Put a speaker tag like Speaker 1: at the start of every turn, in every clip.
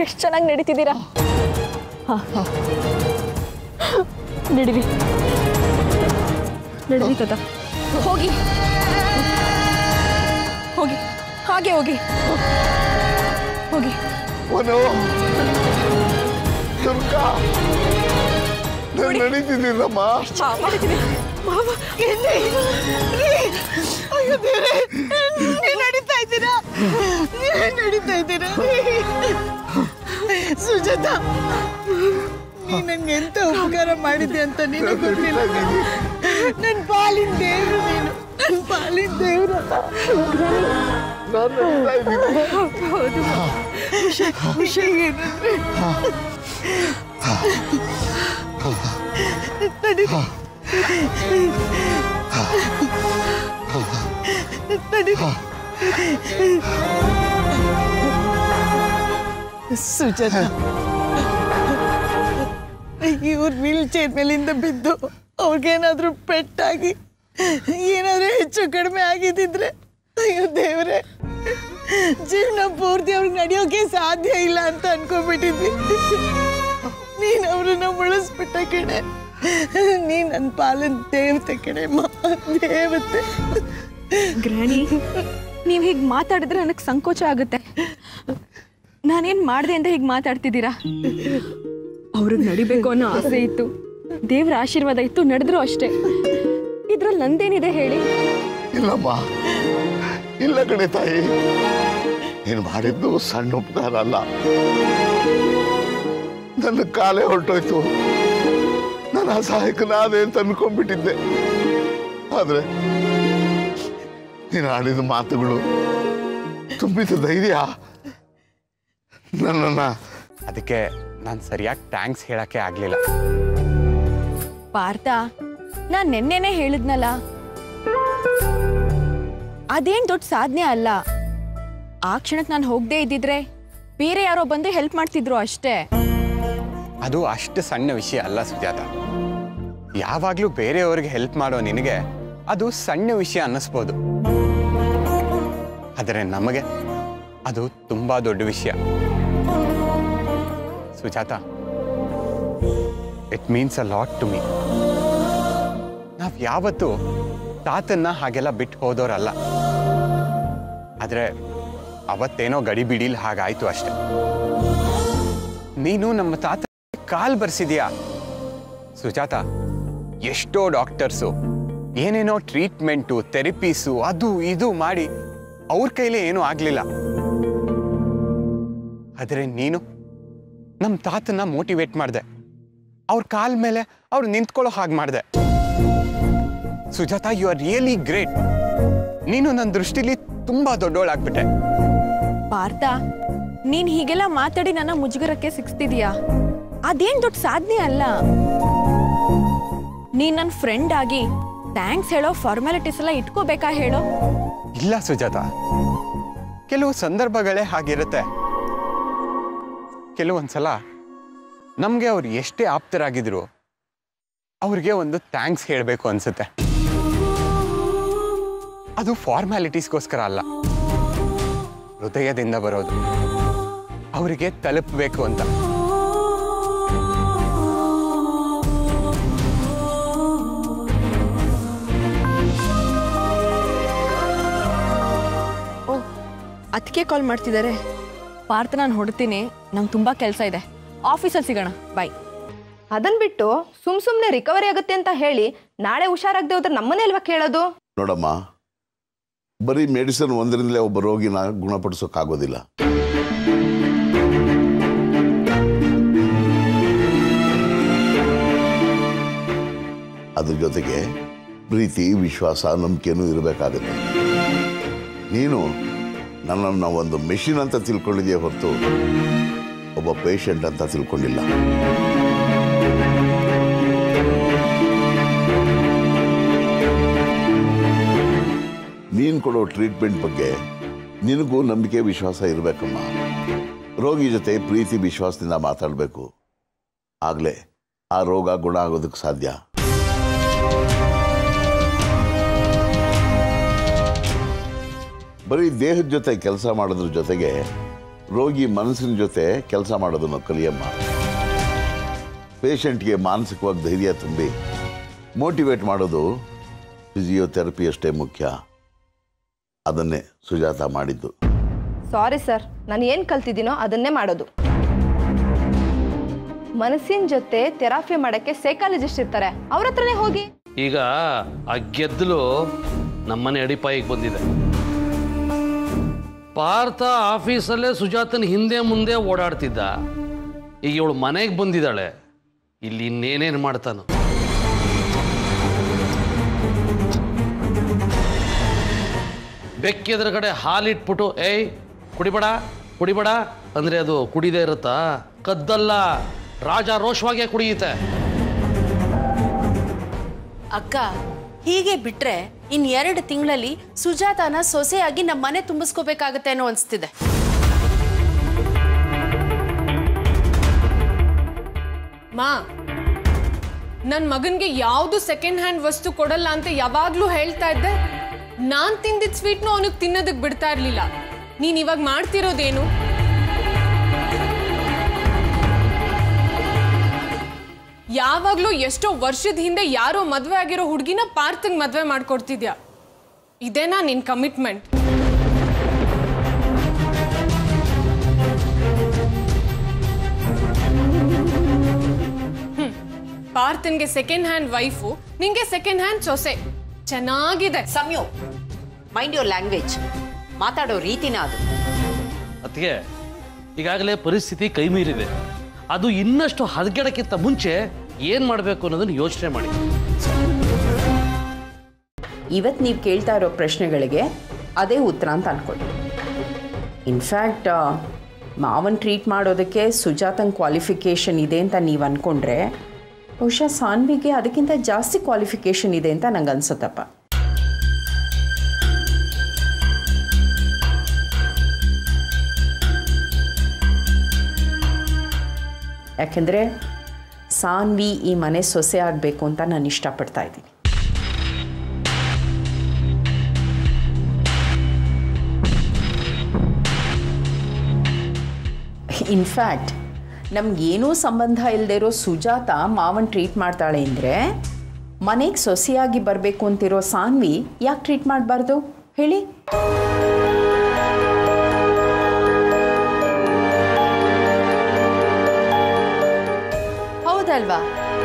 Speaker 1: ಎಷ್ಟು ಚೆನ್ನಾಗಿ ನಡೀತಿದ್ದೀರಾ ಹಾಂ ಹಾಂ ನಡೀರಿ ನಡೀರಿ ತಾತ ಹೋಗಿ ಹೋಗಿ ಹಾಗೆ ಹೋಗಿ ಹೋಗಿ
Speaker 2: ವನು ದುರ್ಗಾ ನಾನು ನಡೀತಿದ್ದೀನಮ್ಮ
Speaker 1: ನಡೀತೀನಿ
Speaker 3: ಅಯ್ಯೋ ದೇವ್ರೆ ನೀವ್ ನಡೀತಾ ಇದ್ದೀರಾ ನೀವ್ ನಡೀತಾ ಇದ್ದೀರಾ ಸುಜಾತ ನೀ ನನ್ಗೆ ಎಂತ ಉಪಕಾರ ಮಾಡಿದ್ದೆ ಅಂತ ನೀನು ಗೊತ್ತಿಲ್ಲ ನನ್ ಪಾಲಿನ ದೇವ್ರು ನೀನು ನನ್ ಪಾಲಿನ ದೇವ್ರು
Speaker 2: ನಾನು ನಡೀತಾ ಇದ್ದೀನಿ
Speaker 3: ಹೌದು ಹುಷಾರಿಗೇನಂದ್ರೆ ನಡಿ ನಡಿ ಸುಜಾತ ಇವ್ರ ವೀಲ್ ಚೇರ್ ಮೇಲಿಂದ ಬಿದ್ದು ಅವ್ರಿಗೇನಾದ್ರೂ ಪೆಟ್ಟಾಗಿ ಏನಾದ್ರೂ ಹೆಚ್ಚು ಕಡಿಮೆ ಆಗಿದ್ದಿದ್ರೆ ಅಯ್ಯೋ ದೇವ್ರೆ ಜೀವನ ಪೂರ್ತಿ ಅವ್ರಿಗೆ ನಡೆಯೋಕೆ ಸಾಧ್ಯ ಇಲ್ಲ ಅಂತ ಅನ್ಕೊಂಡ್ಬಿಟ್ಟಿದ್ವಿ ನೀನ್ ಅವ್ರನ್ನ ಉಳಿಸ್ಬಿಟ್ಟ ಕಣೆ ನೀನ್ ನನ್ನ ಪಾಲನ್ ದೇವತೆ ಕಣೆ ಮಾ ದೇವತೆ
Speaker 1: ಗ್ರಾಣಿ ನೀವು ಹೀಗೆ ಮಾತಾಡಿದ್ರೆ ನನಗೆ ಸಂಕೋಚ ಆಗುತ್ತೆ ನಾನೇನು ಮಾಡಿದೆ ಅಂತ ಹೀಗೆ ಮಾತಾಡ್ತಿದ್ದೀರಾ ಅವ್ರಿಗೆ ನಡಿಬೇಕು ಅನ್ನೋ ಆಸೆ ಇತ್ತು ದೇವ್ರ ಆಶೀರ್ವಾದ ಇತ್ತು ನಡೆದ್ರು ಅಷ್ಟೇ ಇದ್ರಲ್ಲಿ ನಂದೇನಿದೆ ಹೇಳಿ
Speaker 2: ಇಲ್ಲಮ್ಮ ಇಲ್ಲ ಕಣೆ ತಾಯಿ ನೀನು ಮಾಡಿದ್ದು ಸಣ್ಣ ಉಪಕಾರ ಅಲ್ಲ ನನ್ನ ಕಾಲೇ ಹೊರಟೋಯ್ತು ನಾನು ಅಸಹಾಯಕನಾದೆ ಅಂತ ಅನ್ಕೊಂಡ್ಬಿಟ್ಟಿದ್ದೆ ಆದ್ರೆ ನೀನು ಆಡಿದ ಮಾತುಗಳು ತುಂಬಿದ ಧೈರ್ಯ ನನ್ನನ್ನ
Speaker 4: ಅದಕ್ಕೆ ನಾನು ಸರಿಯಾಗಿ ಥ್ಯಾಂಕ್ಸ್ ಹೇಳಕ್ಕೆ ಆಗಲಿಲ್ಲ
Speaker 1: ಪಾರ್ಥ ನಾನ್ ನೆನ್ನೆನೆ ಹೇಳಿದ್ನಲ್ಲ ಅದೇನ್ ದೊಡ್ಡ ಸಾಧನೆ ಅಲ್ಲ ಆ ಕ್ಷಣಕ್ಕೆ ನಾನು ಹೋಗದೆ ಇದ್ದಿದ್ರೆ ಬೇರೆ ಯಾರೋ ಬಂದು ಹೆಲ್ಪ್ ಮಾಡ್ತಿದ್ರು ಅಷ್ಟೇ
Speaker 4: ಅದು ಅಷ್ಟು ಸಣ್ಣ ವಿಷಯ ಅಲ್ಲ ಸುಜಾತ ಯಾವಾಗಲೂ ಬೇರೆಯವ್ರಿಗೆ ಹೆಲ್ಪ್ ಮಾಡೋ ನಿನಗೆ ಅದು ಸಣ್ಣ ವಿಷಯ ಅನ್ನಿಸ್ಬೋದು ಆದರೆ ನಮಗೆ ಅದು ತುಂಬಾ ದೊಡ್ಡ ವಿಷಯ Sujata it means a lot to me ನಾವು ಯಾವತ್ತೂ ತಾತನ್ನ ಹಾಗೆಲ್ಲ ಬಿಟ್ಟು ಹೋದೋರಲ್ಲ ಆದರೆ ಅವತ್ತೇನೋ ಗಡಿ ಬಿಡಿಲ್ ಹಾಗಾಯ್ತು ಅಷ್ಟೆ ನೀನು ನಮ್ಮ ತಾತ ಕಾಲ್ ಬರ್ಸಿದ್ಯಾ ಸುಜಾತ ಎಷ್ಟೋ ಡಾಕ್ಟರ್ಸು ಏನೇನೋ ಟ್ರೀಟ್ಮೆಂಟು ಥೆರಪೀಸು ಅದು ಇದು ಮಾಡಿ ಅವ್ರ ಕೈಲೇ ಏನೂ ಆಗಲಿಲ್ಲ ಆದರೆ ನೀನು ನಮ್ಮ ತಾತನ ಮೋಟಿವೇಟ್ ಮಾಡಿದೆ ಅವ್ರ ಕಾಲ್ ಮೇಲೆ ಅವ್ರು ನಿಂತ್ಕೊಳ್ಳೋ ಹಾಗೆ ಮಾಡಿದೆ Sujata you are really great ನೀನು ನನ್ನ ದೃಷ್ಟಿಲಿ ತುಂಬಾ ದೊಡ್ಡೋಳಾಗ್ಬಿಟ್ಟೆ
Speaker 1: ಪಾರ್ಥ ನೀನ್ ಹೀಗೆಲ್ಲ ಮಾತಾಡಿ ನನ್ನ ಮುಜುಗರಕ್ಕೆ ಸಿಕ್ಸ್ತಿದೀಯಾ ಅದೇನ್ ದೊಡ್ಡ ಸಾಧನೆ ಅಲ್ಲ ನೀನ್ ನನ್ನ ಫ್ರೆಂಡ್ ಆಗಿ ಥ್ಯಾಂಕ್ಸ್ ಹೇಳೋ ಫಾರ್ಮಾಲಿಟೀಸ್ ಎಲ್ಲ ಇಟ್ಕೋಬೇಕಾ ಹೇಳೋ
Speaker 4: ಇಲ್ಲ ಸುಜಾತ ಕೆಲವು ಸಂದರ್ಭಗಳೇ ಹಾಗಿರುತ್ತೆ ಕೆಲವೊಂದ್ಸಲ ನಮಗೆ ಅವ್ರು ಎಷ್ಟೇ ಆಪ್ತರಾಗಿದ್ರು ಅವ್ರಿಗೆ ಒಂದು ಥ್ಯಾಂಕ್ಸ್ ಹೇಳಬೇಕು ಅನ್ಸುತ್ತೆ ಅದು ಫಾರ್ಮ್ಯಾಲಿಟೀಸ್ಗೋಸ್ಕರ ಅಲ್ಲ ಹೃದಯದಿಂದ ಬರೋದು ಅವರಿಗೆ ತಲುಪಬೇಕು ಅಂತ
Speaker 1: ಓ ಅದಕ್ಕೆ ಕಾಲ್ ಮಾಡ್ತಿದ್ದಾರೆ ಪಾರ್ಥ ನಾನು ಹೊಡ್ತೀನಿ ನಂಗೆ ತುಂಬಾ ಕೆಲಸ ಇದೆ ಆಫೀಸಲ್ಲಿ ಸಿಗೋಣ ಬಾಯ್
Speaker 5: ಅದನ್ ಬಿಟ್ಟು ಸುಮ್ ಸುಮ್ನೆ ರಿಕವರಿ ಆಗುತ್ತೆ ಅಂತ ಹೇಳಿ ನಾಳೆ ಹುಷಾರಾಗದೆ ಹೋದ್ರೆ ನಮ್ಮನೇ ಅಲ್ವಾ ಕೇಳೋದು
Speaker 2: ನೋಡಮ್ಮ ಬರೀ ಮೆಡಿಸಿನ್ ಒಂದರಿಂದಲೇ ಒಬ್ಬ ರೋಗಿನ ಗುಣಪಡಿಸೋಕ್ಕಾಗೋದಿಲ್ಲ ಅದ್ರ ಜೊತೆಗೆ ಪ್ರೀತಿ ವಿಶ್ವಾಸ ನಂಬಿಕೆನೂ ಇರಬೇಕಾಗುತ್ತೆ ನೀನು ನನ್ನನ್ನು ಒಂದು ಮೆಷಿನ್ ಅಂತ ತಿಳ್ಕೊಂಡಿದೆಯೇ ಹೊರತು ಒಬ್ಬ ಪೇಷಂಟ್ ಅಂತ ತಿಳ್ಕೊಂಡಿಲ್ಲ ನೀನು ಕೊಡೋ ಟ್ರೀಟ್ಮೆಂಟ್ ಬಗ್ಗೆ ನಿನಗೂ ನಂಬಿಕೆ ವಿಶ್ವಾಸ ಇರಬೇಕಮ್ಮ ರೋಗಿ ಜೊತೆ ಪ್ರೀತಿ ವಿಶ್ವಾಸದಿಂದ ಮಾತಾಡಬೇಕು ಆಗಲೇ ಆ ರೋಗ ಗುಣ ಆಗೋದಕ್ಕೆ ಸಾಧ್ಯ ಬರೀ ದೇಹದ ಜೊತೆ ಕೆಲಸ ಮಾಡೋದ್ರ ಜೊತೆಗೆ ರೋಗಿ ಮನಸ್ಸಿನ ಜೊತೆ ಕೆಲಸ ಮಾಡೋದನ್ನು ಕಲಿಯಮ್ಮ ಪೇಷಂಟ್ಗೆ ಮಾನಸಿಕವಾಗಿ ಧೈರ್ಯ ತುಂಬಿ ಮೋಟಿವೇಟ್ ಮಾಡೋದು ಫಿಸಿಯೋಥೆರಪಿ ಅಷ್ಟೇ ಮುಖ್ಯ ಅದನ್ನೇ ಸುಜಾತ ಮಾಡಿದ್ದು
Speaker 5: ಸಾರಿ ಸರ್ ನಾನು ಏನು ಕಲ್ತಿದ್ದೀನೋ ಅದನ್ನೇ ಮಾಡೋದು ಮನಸ್ಸಿನ ಜೊತೆ ಥೆರಪಿ ಮಾಡೋಕ್ಕೆ ಸೈಕಾಲಜಿಸ್ಟ್ ಇರ್ತಾರೆ ಅವ್ರ ಹತ್ರನೇ ಹೋಗಿ
Speaker 6: ಈಗ ಆ ಗೆದ್ದಲು ನಮ್ಮನೆ ಅಡಿಪಾಯಿಗೆ ಬಂದಿದೆ ಪಾರ್ಥ ಆಫೀಸಲ್ಲೇ ಸುಜಾತನ ಹಿಂದೆ ಮುಂದೆ ಓಡಾಡ್ತಿದ್ದ ಈಗ ಇವಳು ಮನೆಗೆ ಬಂದಿದ್ದಾಳೆ ಇಲ್ಲಿ ಇನ್ನೇನೇನು ಮಾಡ್ತಾನೋ ಬೆಕ್ಕೆದುರುಗಡೆ ಹಾಲಿಟ್ಬಿಟ್ಟು ಏಯ್ ಕುಡಿಬೇಡ ಕುಡಿಬೇಡ ಅಂದರೆ ಅದು ಕುಡಿದೇ ಇರುತ್ತಾ ಕದ್ದಲ್ಲ ರಾಜ ರೋಷವಾಗೇ ಕುಡಿಯುತ್ತೆ
Speaker 7: ಅಕ್ಕ ಹೀಗೆ ಬಿಟ್ರೆ ಇನ್ ಎರಡು ತಿಂಗಳಲ್ಲಿ ಸುಜಾತನ ಸೊಸೆಯಾಗಿ ನಮ್ಮ ಮನೆ ತುಂಬಿಸ್ಕೋಬೇಕಾಗತ್ತೆ ಅನ್ನೋ ಅನ್ಸ್ತಿದೆ
Speaker 8: ಮಾ ನನ್ನ ಮಗನ್ಗೆ ಯಾವುದು ಸೆಕೆಂಡ್ ಹ್ಯಾಂಡ್ ವಸ್ತು ಕೊಡಲ್ಲ ಅಂತ ಯಾವಾಗ್ಲೂ ಹೇಳ್ತಾ ಇದ್ದೆ ನಾನ್ ತಿಂದಿದ್ ಸ್ವೀಟ್ನು ಅವನಿಗೆ ತಿನ್ನೋದಕ್ ಬಿಡ್ತಾ ಇರ್ಲಿಲ್ಲ ನೀನ್ ಇವಾಗ ಮಾಡ್ತಿರೋದೇನು ಯಾವಾಗ್ಲೂ ಎಷ್ಟೋ ವರ್ಷದ ಹಿಂದೆ ಯಾರೋ ಮದ್ವೆ ಆಗಿರೋ ಹುಡುಗಿನ ಪಾರ್ಥಂಗ್ ಮದ್ವೆ ಮಾಡ್ಕೊಡ್ತಿದ್ಯಾ ಇದೇನಾ ನಿನ್ ಕಮಿಟ್ಮೆಂಟ್ ಪಾರ್ಥನ್ಗೆ ಸೆಕೆಂಡ್ ಹ್ಯಾಂಡ್ ವೈಫು ನಿಂಗೆ ಸೆಕೆಂಡ್ ಹ್ಯಾಂಡ್ ಸೊಸೆ ಚೆನ್ನಾಗಿದೆ
Speaker 9: ಸಂಯು ಮೈಂಡ್ ಯೋರ್ ಲ್ಯಾಂಗ್ವೇಜ್ ಮಾತಾಡೋ ರೀತಿನ ಅದು
Speaker 6: ಅದಕ್ಕೆ ಈಗಾಗಲೇ ಪರಿಸ್ಥಿತಿ ಕೈ ಮೀರಿದೆ ಅದು ಇನ್ನಷ್ಟು ಹದಗೆಡಕ್ಕಿಂತ ಮುಂಚೆ ಏನು ಮಾಡಬೇಕು ಅನ್ನೋದನ್ನು ಯೋಚನೆ ಮಾಡಿ
Speaker 9: ಇವತ್ತು ನೀವು ಕೇಳ್ತಾ ಇರೋ ಪ್ರಶ್ನೆಗಳಿಗೆ ಅದೇ ಉತ್ತರ ಅಂತ ಅನ್ಕೊಳ್ಳಿ ಇನ್ಫ್ಯಾಕ್ಟ್ ಮಾವನ್ ಟ್ರೀಟ್ ಮಾಡೋದಕ್ಕೆ ಸುಜಾತನ್ ಕ್ವಾಲಿಫಿಕೇಷನ್ ಇದೆ ಅಂತ ನೀವು ಅಂದ್ಕೊಂಡ್ರೆ ಬಹುಶಃ ಸಾನ್ವಿಗೆ ಅದಕ್ಕಿಂತ ಜಾಸ್ತಿ ಕ್ವಾಲಿಫಿಕೇಷನ್ ಇದೆ ಅಂತ ನಂಗೆ ಅನ್ಸುತ್ತಪ್ಪ ಯಾಕೆಂದರೆ ಸಾನ್ವಿ ಈ ಮನೆ ಸೊಸೆ ಆಗಬೇಕು ಅಂತ ನಾನು ಇಷ್ಟಪಡ್ತಾ ಇದ್ದೀನಿ ಇನ್ಫ್ಯಾಕ್ಟ್ ನಮಗೇನೂ ಸಂಬಂಧ ಇಲ್ಲದೆ ಇರೋ ಸುಜಾತ ಮಾವನ್ ಟ್ರೀಟ್ ಮಾಡ್ತಾಳೆ ಅಂದರೆ ಮನೆಗೆ ಸೊಸೆಯಾಗಿ ಬರಬೇಕು ಅಂತಿರೋ ಸಾನ್ವಿ ಯಾಕೆ ಟ್ರೀಟ್ ಮಾಡಬಾರ್ದು ಹೇಳಿ
Speaker 7: ಹೌದಲ್ವಾ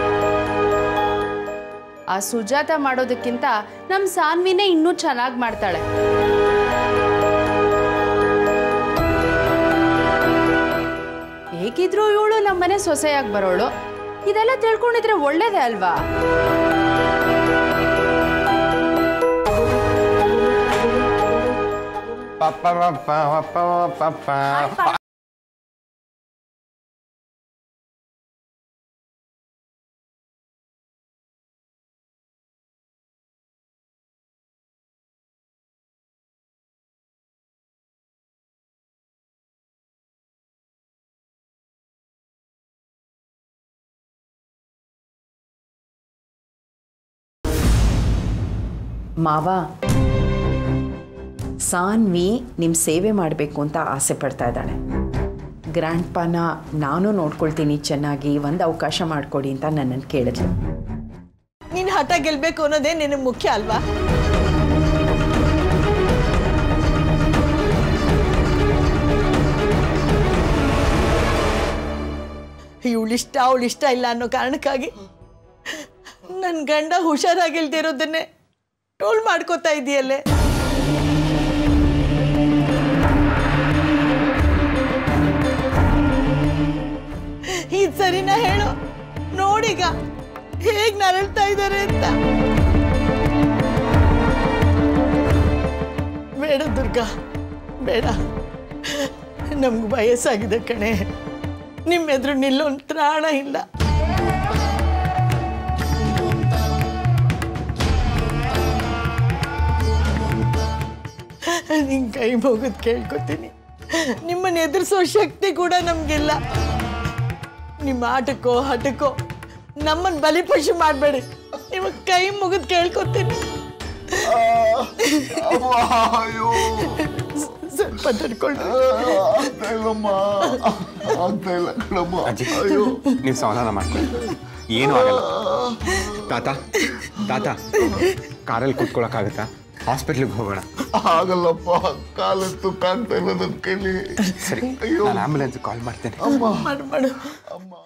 Speaker 7: ಆ ಸುಜಾತ ಮಾಡೋದಕ್ಕಿಂತ ನಮ್ಮ ಸಾನ್ವಿನೇ ಇನ್ನೂ ಚೆನ್ನಾಗಿ ಮಾಡ್ತಾಳೆ ಹೇಗಿದ್ರು ಇವಳು ನಮ್ಮನೆ ಸೊಸೆಯಾಗಿ ಬರೋಳು ಇದೆಲ್ಲ ತಿಳ್ಕೊಂಡಿದ್ರೆ ಒಳ್ಳೇದೇ ಅಲ್ವಾ
Speaker 4: ಪಪ್ಪ ಪಪ್ಪ ಪಪ್ಪ ಪಪ್ಪ
Speaker 9: ಮಾವ ಸಾನ್ವಿ ನಿಮ್ಮ ಸೇವೆ ಮಾಡಬೇಕು ಅಂತ ಆಸೆ ಪಡ್ತಾ ಇದ್ದಾಳೆ ಗ್ರ್ಯಾಂಡ್ ಪಾನ ನಾನು ನೋಡ್ಕೊಳ್ತೀನಿ ಚೆನ್ನಾಗಿ ಒಂದು ಅವಕಾಶ ಮಾಡಿಕೊಡಿ ಅಂತ ನನ್ನನ್ನು ಕೇಳಿದ್ಲು
Speaker 3: ನೀನು ಹಠ ಗೆಲ್ಬೇಕು ಅನ್ನೋದೇ ನಿನಗೆ ಮುಖ್ಯ ಅಲ್ವಾ ಇವಳಿಷ್ಟ ಅವಳಿಷ್ಟ ಇಲ್ಲ ಅನ್ನೋ ಕಾರಣಕ್ಕಾಗಿ ನನ್ನ ಗಂಡ ಹುಷಾರಾಗಿಲ್ದೇ ಇರೋದನ್ನೇ ಟೋಲ್ ಮಾಡ್ಕೋತಾ ಇದೆಯಲ್ಲೇ ಇದು ಸರಿನಾ ಹೇಳು ನೋಡೀಗ ಹೇಗ್ ನರಳ್ತಾ ಇದ್ದಾರೆ ಅಂತ ಬೇಡ ದುರ್ಗಾ ಬೇಡ ನಮ್ಗೆ ವಯಸ್ಸಾಗಿದೆ ಕಣೆ ನಿಮ್ಮ ಎದುರು ನಿಲ್ಲೊಂದು ತ್ರಾಣ ಇಲ್ಲ ನಿನ್ ಕೈ ಮುಗಿದ್ ಕೇಳ್ಕೊತೀನಿ ನಿಮ್ಮನ್ನ ಎದುರಿಸೋ ಶಕ್ತಿ ಕೂಡ ನಮ್ಗಿಲ್ಲ ನಿಮ್ಮ ಆಟಕ್ಕೋ ಹಠಕ್ಕೋ ನಮ್ಮನ್ನ ಬಲಿಪಶು ಮಾಡಬೇಡಿ ನಿಮಗೆ ಕೈ ಮುಗಿದ್ ಕೇಳ್ಕೊತೀನಿ ಸ್ವಲ್ಪ ತಡ್ಕೊಳ್ರಿ
Speaker 2: ಆಗ್ತಾ ಇಲ್ಲಮ್ಮ ಆಗ್ತಾ ಇಲ್ಲ ಕಣಮ್ಮ
Speaker 4: ಅಜ್ಜಿ
Speaker 2: ಅಯ್ಯೋ
Speaker 4: ನೀವು ಸಮಾಧಾನ ಮಾಡ್ಕೊಳ್ಳಿ ಏನೂ ಆಗಲ್ಲ ತಾತ ತಾತ ಕಾರಲ್ಲಿ ಕೂತ್ಕೊಳಕ್ಕಾಗತ್ತಾ ಹಾಸ್ಪಿಟ್ಲಿಗೆ ಹೋಗೋಣ
Speaker 2: ಆಗಲ್ಲಪ್ಪ ಕಾಲೆತ್ತು ಕಾಣ್ತಾ ಇಲ್ಲ ನನ್ನ ಕೈಲಿ
Speaker 4: ಸರಿ
Speaker 2: ಅಯ್ಯೋ
Speaker 4: ನಾನು ಆಂಬುಲೆನ್ಸ್ ಕಾಲ್ ಮಾಡ್ತೇನೆ
Speaker 3: ಮಾಡು ಮಾಡು
Speaker 2: ಅಮ್ಮ